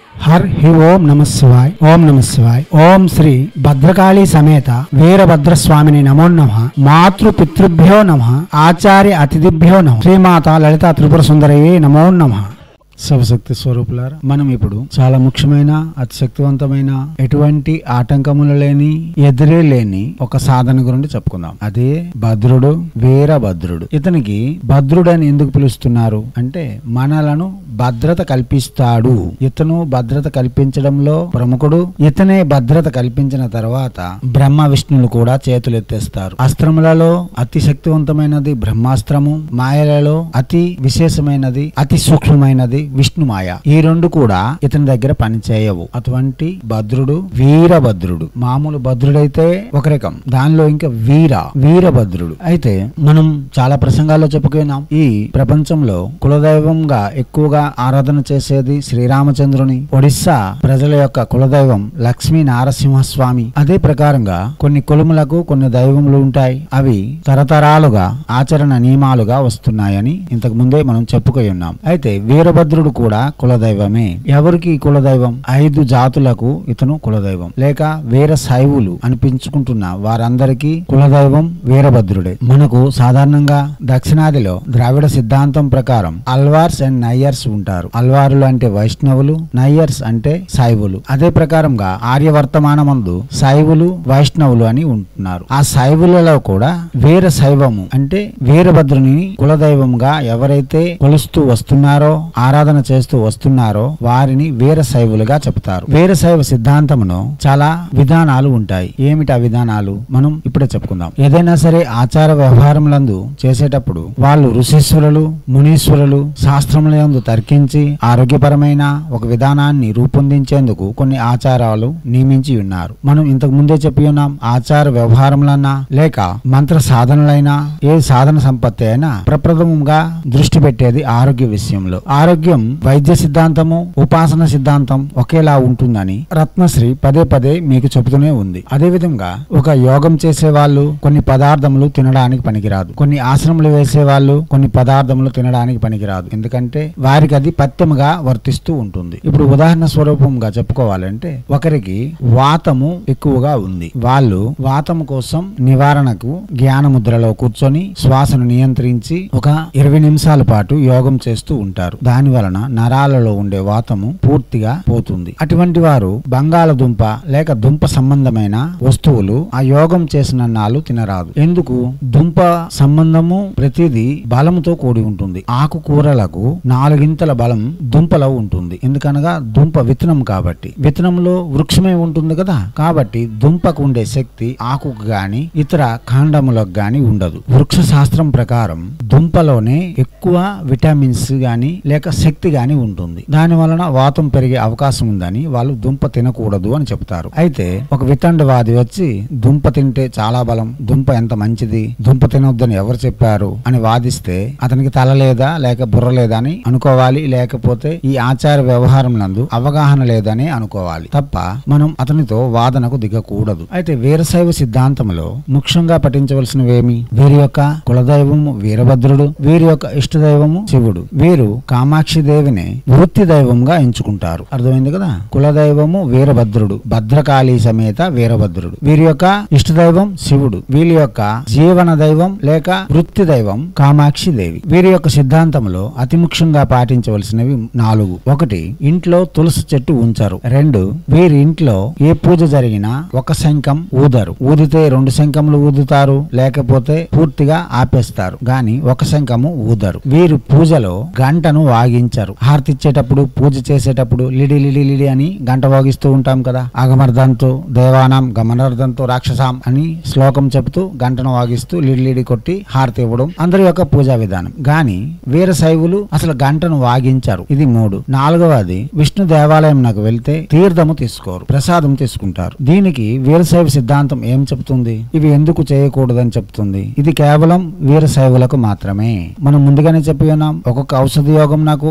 her హి ఓం నమ శివాయ్ ఓం నమ శివాయ్ ఓం శ్రీ భద్రకాళి సమేత వీరభద్రస్వామిని నమో నమ మాతృ పితృభ్యో నమ ఆచార్య అతిథిభ్యో నమ శ్రీమాత లలిత త్రిపుర సుందరయే నమో నమ శివశక్తి స్వరూపులారా మనం ఇప్పుడు చాలా ముఖ్యమైన అతి శక్తివంతమైన ఎటువంటి ఆటంకములు లేని ఎదురే లేని ఒక సాధన గురించి చెప్పుకుందాం అదే భద్రుడు వీరభద్రుడు ఇతనికి భద్రుడు అని ఎందుకు పిలుస్తున్నారు అంటే మనలను భద్రత కల్పిస్తాడు ఇతను భద్రత కల్పించడంలో ప్రముఖుడు ఇతనే భద్రత కల్పించిన తర్వాత బ్రహ్మ విష్ణులు కూడా చేతులు ఎత్తేస్తారు అస్త్రములలో అతి శక్తివంతమైనది బ్రహ్మాస్త్రము మాయలలో అతి విశేషమైనది అతి సూక్ష్మమైనది విష్ణు మాయ ఈ రెండు కూడా ఇతని దగ్గర పనిచేయవు అటువంటి భద్రుడు వీరభద్రుడు మామూలు భద్రుడైతే ఒక రకం దానిలో ఇంకా వీర వీరభద్రుడు అయితే మనం చాలా ప్రసంగాల్లో చెప్పుకున్నాం ఈ ప్రపంచంలో కులదైవంగా ఎక్కువగా ఆరాధన చేసేది శ్రీరామచంద్రుని ఒడిస్సా ప్రజల యొక్క కులదైవం లక్ష్మీ నారసింహస్వామి అదే ప్రకారంగా కొన్ని కులములకు కొన్ని దైవములు ఉంటాయి అవి తరతరాలుగా ఆచరణ నియమాలుగా వస్తున్నాయని ఇంతకు ముందే మనం చెప్పుకొని ఉన్నాం అయితే వీరభద్రుడు కూడా కులదైవమే ఎవరికి కులదైవం ఐదు జాతులకు ఇతను కులదైవం లేక వీర శైవులు అనిపించుకుంటున్న వారందరికీ కులదైవం వీరభద్రుడే మనకు సాధారణంగా దక్షిణాదిలో ద్రావిడ సిద్ధాంతం ప్రకారం అల్వార్స్ అండ్ నయ్యర్స్ ఉంటారు అల్వారులు అంటే వైష్ణవులు నయ్యర్స్ అంటే శైవులు అదే ప్రకారంగా ఆర్యవర్తమానమందు శైవులు వైష్ణవులు అని ఉంటున్నారు ఆ శైవులలో కూడా వీర శైవము అంటే వీరభద్రుని కులదైవంగా ఎవరైతే కొలుస్తూ వస్తున్నారో ఆరాధన చేస్తూ వస్తున్నారో వారిని వీర శైవులుగా చెప్తారు వీర శైవ సిద్ధాంతమును చాలా విధానాలు ఉంటాయి ఏమిటి ఆ విధానాలు మనం ఇప్పుడే చెప్పుకుందాం ఏదైనా సరే ఆచార వ్యవహారములందు చేసేటప్పుడు వాళ్ళు ఋషీశ్వరులు మునీశ్వరులు శాస్త్రములందు తర్కించి ఆరోగ్యపరమైన ఒక విధానాన్ని రూపొందించేందుకు కొన్ని ఆచారాలు నియమించి ఉన్నారు మనం ఇంతకు ముందే చెప్పి ఉన్నాం ఆచార వ్యవహారములన్నా లేక మంత్ర సాధనలైనా ఏ సాధన సంపత్తి అయినా ప్రప్రథమంగా దృష్టి పెట్టేది ఆరోగ్య విషయంలో ఆరోగ్యం వైద్య సిద్ధాంతము ఉపాసన సిద్ధాంతం ఒకేలా ఉంటుందని రత్నశ్రీ పదే పదే మీకు చెబుతూనే ఉంది అదే విధంగా ఒక యోగం చేసే వాళ్ళు కొన్ని పదార్థములు తినడానికి పనికిరాదు కొన్ని ఆశ్రములు వేసే వాళ్ళు కొన్ని పదార్థములు తినడానికి పనికిరాదు ఎందుకంటే వారికి అది పత్యముగా వర్తిస్తూ ఉంటుంది ఇప్పుడు ఉదాహరణ స్వరూపంగా చెప్పుకోవాలంటే ఒకరికి వాతము ఎక్కువగా ఉంది వాళ్ళు వాతము కోసం నివారణకు జ్ఞాన ముద్రలో కూర్చొని శ్వాసను నియంత్రించి ఒక ఇరవై నిమిషాల పాటు యోగం చేస్తూ ఉంటారు దాని వలన నరాలలో ఉండే వాతము పూర్తిగా పోతుంది అటువంటి వారు బంగాళదుంప లేక దుంప సంబంధమైన వస్తువులు ఆ యోగం చేసిన నాళ్ళు తినరాదు ఎందుకు దుంప సంబంధము ప్రతిదీ బలముతో కూడి ఉంటుంది ఆకుకూరలకు నాలుగింతల బలం దుంపలో ఉంటుంది ఎందుకనగా దుంప విత్తనం కాబట్టి విత్తనంలో వృక్షమే ఉంటుంది కదా కాబట్టి దుంపకు ఉండే శక్తి ఆకుకు గాని ఇతర కాండములకు గాని ఉండదు వృక్ష శాస్త్రం ప్రకారం దుంపలోనే ఎక్కువ విటమిన్స్ గాని లేక శక్తి గాని ఉంటుంది దాని వలన వాతం పెరిగే అవకాశం ఉందని వాళ్ళు దుంప తినకూడదు అని చెప్తారు అయితే ఒక వితండవాది వచ్చి దుంప తింటే చాలా బలం దుంప ఎంత మంచిది దుంప తినొద్దని ఎవరు చెప్పారు అని వాదిస్తే అతనికి తల లేదా లేక బుర్ర లేదా అని అనుకోవాలి లేకపోతే ఈ ఆచార వ్యవహారం నందు అవగాహన లేదని అనుకోవాలి తప్ప మనం అతనితో వాదనకు దిగకూడదు అయితే వీరశైవ సిద్ధాంతంలో ముఖ్యంగా పఠించవలసినవేమి వీరి యొక్క కులదైవము వీరభద్రుడు వీరి యొక్క ఇష్టదైవము శివుడు వీరు కామాక్షి దేవిని వృత్తి దైవంగా ఎంచుకుంటారు అర్థమైంది కదా కులదైవము వీరభద్రుడు భద్రకాళి సమేత వీరభద్రుడు వీరి యొక్క ఇష్టదైవం శివుడు వీరి యొక్క జీవన దైవం లేక వృత్తి దైవం కామాక్షి దేవి వీరి యొక్క సిద్ధాంతంలో అతి ముఖ్యంగా పాటించవలసినవి నాలుగు ఒకటి ఇంట్లో తులసి చెట్టు ఉంచరు రెండు వీరి ఇంట్లో ఏ పూజ జరిగినా ఒక శంఖం ఊదరు ఊదితే రెండు శంఖములు ఊదుతారు లేకపోతే పూర్తిగా ఆపేస్తారు గాని ఒక శంఖము ఊదరు వీరు పూజలో గంటను వాగించరు హారతిచ్చేటప్పుడు పూజ చేసేటప్పుడు లిడి లిడి లిడి అని గంట వాగిస్తూ ఉంటాం కదా అగమర్దంతో దేవానాం గమనార్థంతో రాక్షసాం అని శ్లోకం చెబుతూ గంటను వాగిస్తూ లిడి లిడి కొట్టి హారతి ఇవ్వడం అందరి యొక్క పూజా విధానం గాని వీర శైవులు అసలు గంటను వాగించరు ఇది మూడు నాలుగవది విష్ణు దేవాలయం నాకు వెళ్తే తీర్థము తీసుకోరు ప్రసాదం తీసుకుంటారు దీనికి వీరశైవ సిద్ధాంతం ఏం చెప్తుంది ఇవి ఎందుకు చేయకూడదని చెప్తుంది ఇది కేవలం వీరశైవులకు మాత్రమే మనం ముందుగానే చెప్పి ఉన్నాం ఒక్కొక్క ఔషధ యోగం నాకు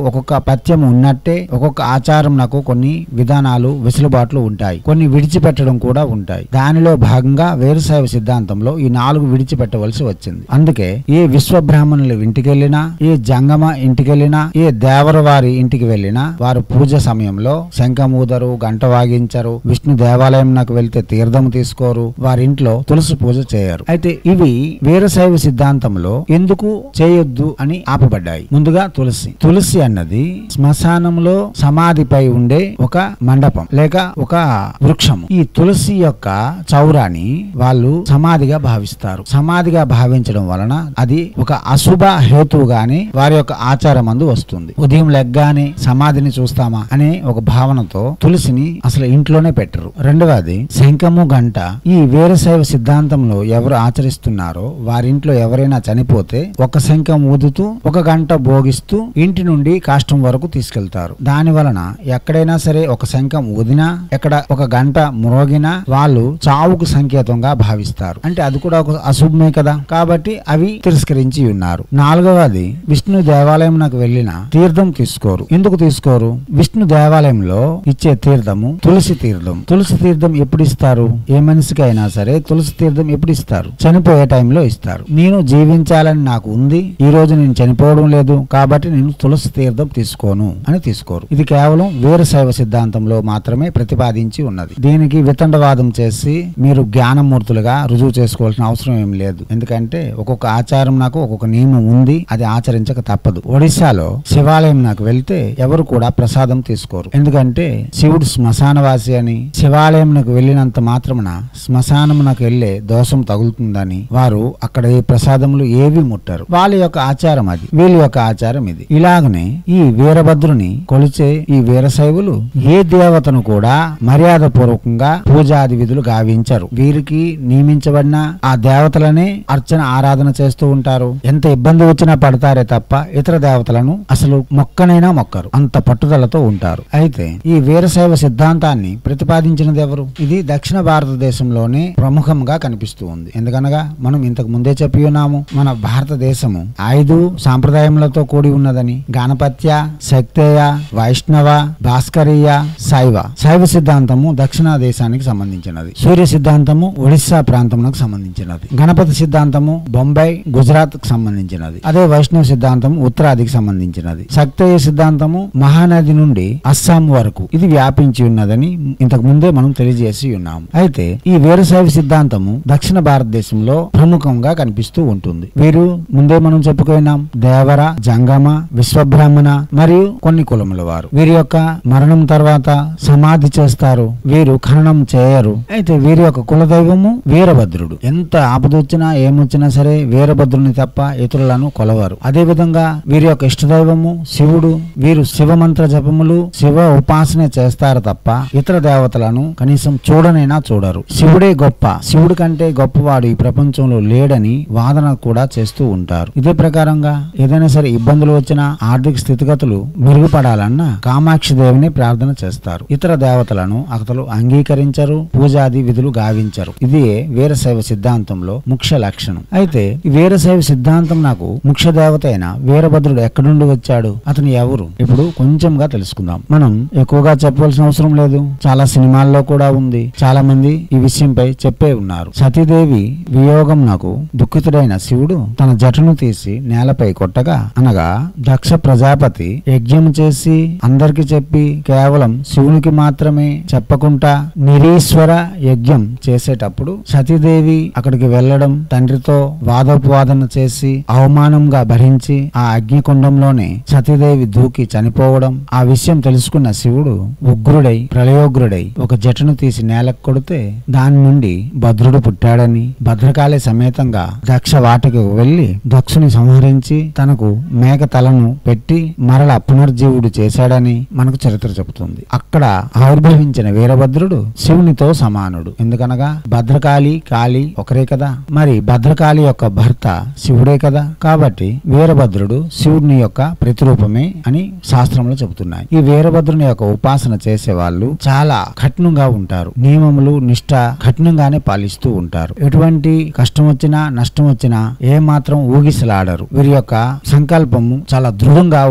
ఒక్కొక్క పథ్యం ఉన్నట్టే ఒక్కొక్క ఆచారం నాకు కొన్ని విధానాలు వెసులుబాట్లు ఉంటాయి కొన్ని విడిచిపెట్టడం కూడా ఉంటాయి దానిలో భాగంగా వేరుశైవ సిద్ధాంతంలో ఈ నాలుగు విడిచిపెట్టవలసి వచ్చింది అందుకే ఏ విశ్వ బ్రాహ్మణుల ఇంటికి వెళ్ళినా ఏ జంగమ ఇంటికి వెళ్ళినా ఏ దేవర వారి ఇంటికి వెళ్ళినా వారు పూజ సమయంలో శంఖమూదరు గంట వాగించరు విష్ణు దేవాలయం నాకు వెళ్తే తీర్థం తీసుకోరు వారి ఇంట్లో తులసి పూజ చేయరు అయితే ఇవి వీరశైవ సిద్ధాంతంలో ఎందుకు చేయొద్దు అని ఆపబడ్డాయి ముందుగా తులసి తులసి అన్నది శ్మశానంలో సమాధిపై ఉండే ఒక మండపం లేక ఒక వృక్షం ఈ తులసి యొక్క చౌరాని వాళ్ళు సమాధిగా భావిస్తారు సమాధిగా భావించడం వలన అది ఒక అశుభ హేతువుగానే వారి యొక్క ఆచారం అందు వస్తుంది ఉదయం లెగ్గానే సమాధిని చూస్తామా అనే ఒక భావనతో తులసిని అసలు ఇంట్లోనే పెట్టరు రెండవది శంఖము గంట ఈ వీరశైవ సిద్ధాంతంలో ఎవరు ఆచరిస్తున్నారో వారింట్లో ఎవరైనా చనిపోతే ఒక శంఖం ఊదుతూ ఒక గంట భోగిస్తూ ఇంటి నుండి కాష్టం వరకు తీసుకెళ్తారు దాని వలన ఎక్కడైనా సరే ఒక శంఖం ఊదినా ఎక్కడ ఒక గంట మ్రోగినా వాళ్ళు చావుకు సంకేతంగా భావిస్తారు అంటే అది కూడా ఒక అశుభమే కదా కాబట్టి అవి తిరస్కరించి ఉన్నారు నాలుగవది విష్ణు దేవాలయం నాకు వెళ్ళిన తీర్థం తీసుకోరు ఎందుకు తీసుకోరు విష్ణు దేవాలయంలో ఇచ్చే తీర్థము తులసి తీర్థం తులసి తీర్థం ఎప్పుడు ఇస్తారు ఏ మనిషికైనా సరే తులసి తీర్థం ఎప్పుడు ఇస్తారు చనిపోయే టైంలో ఇస్తారు నేను జీవించాలని నాకు ఉంది ఈ రోజు నేను చనిపోవడం లేదు కాబట్టి నేను తులసి తీర్థం తీసుకోను అని తీసుకోరు ఇది కేవలం వీరశైవ సిద్ధాంతంలో మాత్రమే ప్రతిపాదించి ఉన్నది దీనికి వితండవాదం చేసి మీరు జ్ఞానమూర్తులుగా రుజువు చేసుకోవాల్సిన అవసరం ఏం లేదు ఎందుకంటే ఒక్కొక్క ఆచారం నాకు ఒక్కొక్క నియమం ఉంది అది ఆచరించక తప్పదు ఒడిశాలో శివాలయం నాకు వెళ్తే ఎవరు కూడా ప్రసాదం తీసుకోరు ఎందుకంటే శివుడు శ్మశానవాసి అని శివాలయం నాకు వెళ్ళినంత మాత్రమున శ్మశానం నాకు వెళ్లే దోషం తగులుతుందని వారు అక్కడ ఏ ప్రసాదములు ఏవి ముట్టరు వాళ్ళ యొక్క ఆచారం అది వీళ్ళ యొక్క ఆచారం ఇది ఇలాగనే ఈ వీరభద్రుని కొలిచే ఈ వీరశైవులు ఏ దేవతను కూడా మర్యాద పూర్వకంగా పూజాది విధులు గావించరు వీరికి నియమించబడిన ఆ దేవతలనే అర్చన ఆరాధన చేస్తూ ఉంటారు ఎంత ఇబ్బంది వచ్చినా పడతారే తప్ప ఇతర దేవతలను అసలు మొక్కనైనా మొక్కరు అంత పట్టుదలతో ఉంటారు అయితే ఈ వీరశైవ సిద్ధాంతాన్ని ప్రతిపాదించినది ఎవరు ఇది దక్షిణ భారతదేశంలోనే ప్రముఖంగా కనిపిస్తూ ఉంది ఎందుకనగా మనం ఇంతకు ముందే చెప్పి ఉన్నాము మన భారతదేశము ఐదు సాంప్రదాయములతో కూడి ఉన్నదని గానపత్య శక్తేయ వైష్ణవ భాస్కరీయ శైవ శైవ సిద్ధాంతము దక్షిణ దేశానికి సంబంధించినది సూర్య సిద్ధాంతము ఒడిశా ప్రాంతమునకు సంబంధించినది గణపతి సిద్ధాంతము బొంబాయి గుజరాత్ కు సంబంధించినది అదే వైష్ణవ సిద్ధాంతం ఉత్తరాదికి సంబంధించినది శక్తేయ సిద్ధాంతము మహానది నుండి అస్సాం వరకు ఇది వ్యాపించి ఉన్నదని ఇంతకు ముందే మనం తెలియజేసి ఉన్నాము అయితే ఈ వీరశైవ సిద్ధాంతము దక్షిణ భారతదేశంలో ప్రముఖంగా కనిపిస్తూ ఉంటుంది వీరు ముందే మనం చెప్పుకున్నాం దేవర జంగమ విశ్వబ్రాహ్మణ మరియు కొన్ని కులముల వారు వీరి యొక్క మరణం తర్వాత సమాధి చేస్తారు వీరు ఖననం చేయరు అయితే వీరి యొక్క కులదైవము వీరభద్రుడు ఎంత ఆపదొచ్చినా ఏమొచ్చినా సరే వీరభద్రుని తప్ప ఇతరులను కొలవరు అదే విధంగా వీరి యొక్క ఇష్టదైవము శివుడు వీరు శివ మంత్ర జపములు శివ ఉపాసన చేస్తారు తప్ప ఇతర దేవతలను కనీసం చూడనైనా చూడరు శివుడే గొప్ప శివుడి కంటే గొప్పవాడు ఈ ప్రపంచంలో లేడని వాదన కూడా చేస్తూ ఉంటారు ఇదే ప్రకారంగా ఏదైనా సరే ఇబ్బందులు వచ్చినా ఆర్థిక స్థితిగతులు మెరుగుపడాలన్నా కామాక్షి దేవిని ప్రార్థన చేస్తారు ఇతర దేవతలను అతలు అంగీకరించరు పూజాది విధులు గావించరు ఇది వీరశైవ సిద్ధాంతంలో ముఖ్య లక్షణం అయితే ఈ వీరశైవ సిద్ధాంతం నాకు ముఖ్య దేవత అయిన వీరభద్రుడు ఎక్కడి నుండి వచ్చాడు అతను ఎవరు ఇప్పుడు కొంచెంగా తెలుసుకుందాం మనం ఎక్కువగా చెప్పవలసిన అవసరం లేదు చాలా సినిమాల్లో కూడా ఉంది చాలా మంది ఈ విషయంపై చెప్పే ఉన్నారు సతీదేవి వియోగం నాకు దుఃఖితుడైన శివుడు తన జటను తీసి నేలపై కొట్టగా అనగా దక్ష ప్రజాపతి యజ్ఞం చేసి అందరికి చెప్పి కేవలం శివునికి మాత్రమే చెప్పకుండా నిరీశ్వర యజ్ఞం చేసేటప్పుడు సతీదేవి అక్కడికి వెళ్ళడం తండ్రితో వాదోపవాదన చేసి అవమానంగా భరించి ఆ అగ్నికుండంలోనే సతీదేవి దూకి చనిపోవడం ఆ విషయం తెలుసుకున్న శివుడు ఉగ్రుడై ప్రళయోగ్రుడై ఒక జటను తీసి నేలకు కొడితే దాని నుండి భద్రుడు పుట్టాడని భద్రకాళి సమేతంగా దక్ష వాటకు వెళ్లి దక్షుని సంహరించి తనకు మేక తలను పెట్టి మరల పునర్జీవుడు చేశాడని మనకు చరిత్ర చెబుతుంది అక్కడ ఆవిర్భవించిన వీరభద్రుడు శివునితో సమానుడు ఎందుకనగా భద్రకాళి కాళి ఒకరే కదా మరి భద్రకాళి యొక్క భర్త శివుడే కదా కాబట్టి వీరభద్రుడు శివుడిని యొక్క ప్రతిరూపమే అని శాస్త్రంలో చెబుతున్నాయి ఈ వీరభద్రుని యొక్క ఉపాసన చేసే వాళ్ళు చాలా కఠినంగా ఉంటారు నియమములు నిష్ట కఠినంగానే పాలిస్తూ ఉంటారు ఎటువంటి కష్టం వచ్చినా నష్టం వచ్చినా ఏ మాత్రం ఊగిసలాడరు వీరి యొక్క సంకల్పము చాలా దృఢంగా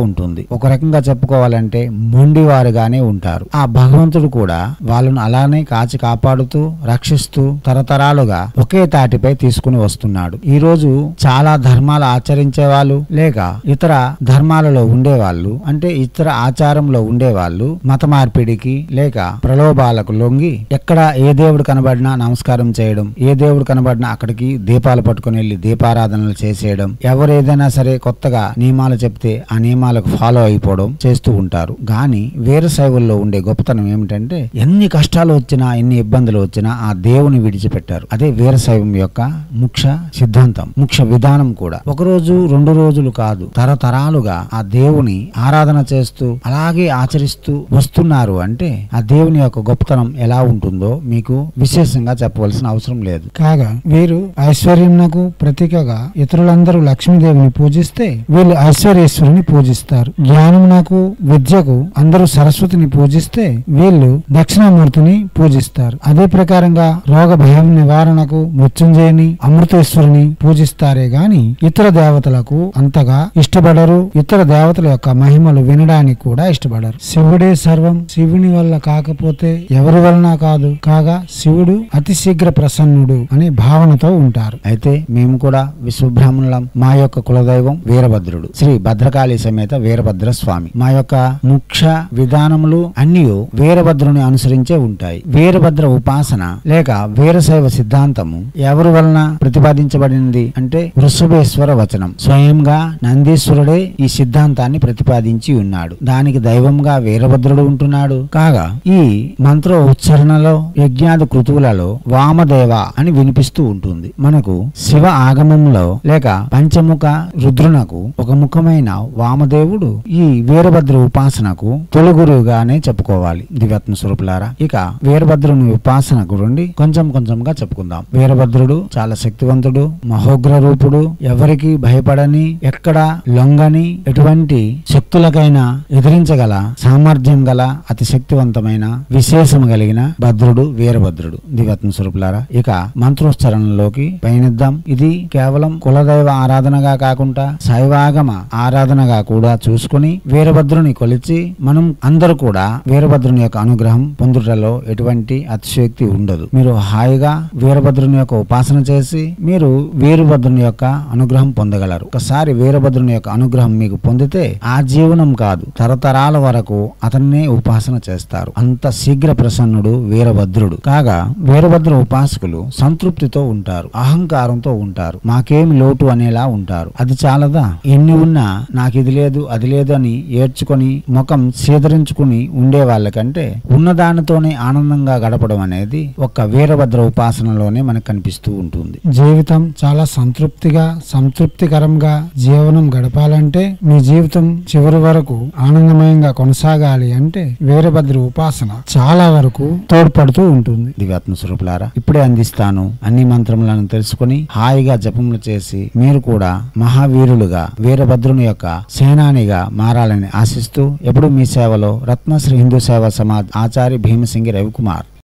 ఉంటుంది ఒక రకంగా చెప్పుకోవాలంటే మొండివారుగానే ఉంటారు ఆ భగవంతుడు కూడా వాళ్ళను అలానే కాచి కాపాడుతూ రక్షిస్తూ తరతరాలుగా ఒకే తాటిపై తీసుకుని వస్తున్నాడు ఈ రోజు చాలా ధర్మాలు ఆచరించే వాళ్ళు లేక ఇతర ధర్మాలలో ఉండేవాళ్ళు అంటే ఇతర ఆచారంలో ఉండేవాళ్ళు మత మార్పిడికి లేక ప్రలోభాలకు లొంగి ఎక్కడ ఏ దేవుడు కనబడినా నమస్కారం చేయడం ఏ దేవుడు కనబడినా అక్కడికి దీపాలు పట్టుకుని వెళ్లి దీపారాధనలు చేసేయడం ఎవరు ఏదైనా సరే కొత్తగా నియమాలు చెప్తే ఆ నియమాలకు ఫాలో అయిపోవడం చేస్తూ ఉంటారు గాని వేరు శైవుల్లో ఉండే గొప్పతనం ఏమిటంటే ఎన్ని కష్టాలు వచ్చినా ఎన్ని ఇబ్బందులు వచ్చినా ఆ దేవుని విడిచిపెట్టారు అదే వీరశైవం యొక్క ముఖ్య సిద్ధాంతం ముఖ్య విధానం కూడా ఒక రోజు రెండు రోజులు కాదు తరతరాలుగా ఆ దేవుని ఆరాధన చేస్తూ అలాగే ఆచరిస్తూ వస్తున్నారు అంటే ఆ దేవుని యొక్క గొప్పతనం ఎలా ఉంటుందో మీకు విశేషంగా చెప్పవలసిన అవసరం లేదు కాగా వీరు ఐశ్వర్యంనకు ప్రతీకగా ఇతరులందరూ లక్ష్మీదేవిని పూజిస్తే వీళ్ళు ఐశ్వర్యేశ్వరుని పూజిస్తారు జ్ఞానమునకు విద్యకు అందరూ సరస్వతిని పూజిస్తే వీళ్ళు దక్షిణామూర్తిని పూజిస్తారు అదే ప్రకారంగా రోగ భయం నివారణకు మృత్యుంజయని అమృతేశ్వరుని పూజిస్తారే గాని ఇతర దేవతలకు అంతగా ఇష్టపడరు ఇతర దేవతల యొక్క మహిమలు వినడానికి కూడా ఇష్టపడరు శివుడే సర్వం శివుని వల్ల కాకపోతే ఎవరి వలన కాదు కాగా శివుడు అతి శీఘ్ర ప్రసన్నుడు అనే భావనతో ఉంటారు అయితే మేము కూడా విశ్వబ్రాహ్మణులం మా యొక్క కులదైవం వీరభద్రుడు శ్రీ భద్రకాళి సమేత వీరభద్ర స్వామి మా యొక్క ముఖ్య విధానములు అన్ని వీరభద్రుని అనుసరించే ఉంటాయి వీరభద్ర ఉపాసన లేక వీరశైవ సిద్ధాంతము ఎవరి వలన ప్రతిపాదించబడింది అంటే వృషభేశ్వర వచనం స్వయంగా నందీశ్వరుడే ఈ సిద్ధాంతాన్ని ప్రతిపాదించి ఉన్నాడు దానికి దైవంగా వీరభద్రుడు ఉంటున్నాడు కాగా ఈ మంత్ర ఉచ్చారణలో యజ్ఞాది కృతువులలో వామదేవ అని వినిపిస్తూ ఉంటుంది మనకు శివ ఆగమంలో లేక పంచముఖ రుద్రునకు ఒక ముఖమైన వామదేవుడు ఈ వీరభద్ర ఉపాసనకు తొలి గురువుగానే చెప్పుకోవాలి దివ్యాత్మ స్వరూపులారా ఇక వీరభద్రుని ఉపాసన గురించి కొంచెం కొంచెంగా చెప్పుకుందాం వీరభద్రుడు చాలా శక్తివంతుడు మహోగ్ర రూపుడు ఎవరికి భయపడని ఎక్కడ లొంగని ఎటువంటి శక్తులకైనా ఎదిరించగల సామర్థ్యం గల అతి శక్తివంతమైన విశేషము కలిగిన భద్రుడు వీరభద్రుడు దివ్యాత్మ స్వరూపులారా ఇక మంత్రోచ్చరణలోకి పయనిద్దాం ఇది కేవలం కులదైవ ఆరాధనగా కాకుండా శైవాగమ ఆరాధనగా కూడా చూసుకుని వీరభద్రుని కొలిచి మనం అందరూ కూడా వీరభద్రుని యొక్క అనుగ్రహం పొందుటలో ఎటువంటి అతిశయోక్తి ఉండదు మీరు హాయిగా వీరభద్రుని యొక్క ఉపాసన చేసి మీరు వీరభద్రుని యొక్క అనుగ్రహం పొందగలరు ఒకసారి వీరభద్రుని యొక్క అనుగ్రహం మీకు పొందితే ఆ జీవనం కాదు తరతరాల వరకు అతన్నే ఉపాసన చేస్తారు అంత శీఘ్ర ప్రసన్నుడు వీరభద్రుడు కాగా వీరభద్ర ఉపాసకులు సంతృప్తితో ఉంటారు అహంకారంతో ఉంటారు మాకేమి లోటు అనేలా ఉంటారు అది చాలదా ఎన్ని ఉన్నా నాకు ఇది లేదు అది లేదు అని ఏడ్చుకొని ముఖం సీదరించుకుని ఉండే వాళ్ళకంటే ఉన్నదానితోనే ఆనందంగా గడపడం అనేది ఒక్క వీరభద్ర ఉపాసనలోనే మనకు కనిపిస్తూ ఉంటుంది జీవితం చాలా సంతృప్తిగా సంతృప్తికరంగా జీవనం గడపాలంటే మీ జీవితం చివరి వరకు ఆనందమయంగా కొనసాగాలి అంటే వీరభద్ర ఉపాసన చాలా వరకు తోడ్పడుతూ ఉంటుంది దివ్యాత్మ స్వరూపులారా ఇప్పుడే అందిస్తాను అన్ని మంత్రములను తెలుసుకుని హాయిగా జపములు చేసి మీరు కూడా మహావీరులుగా వీరభద్రుని యొక్క సేనానిగా మారాలని ఆశిస్తూ ఎప్పుడు మీ సేవలో రత్నశ్రీ హిందూ సేవా సమాజ్ ఆచార్య భీమసింగి రవికుమార్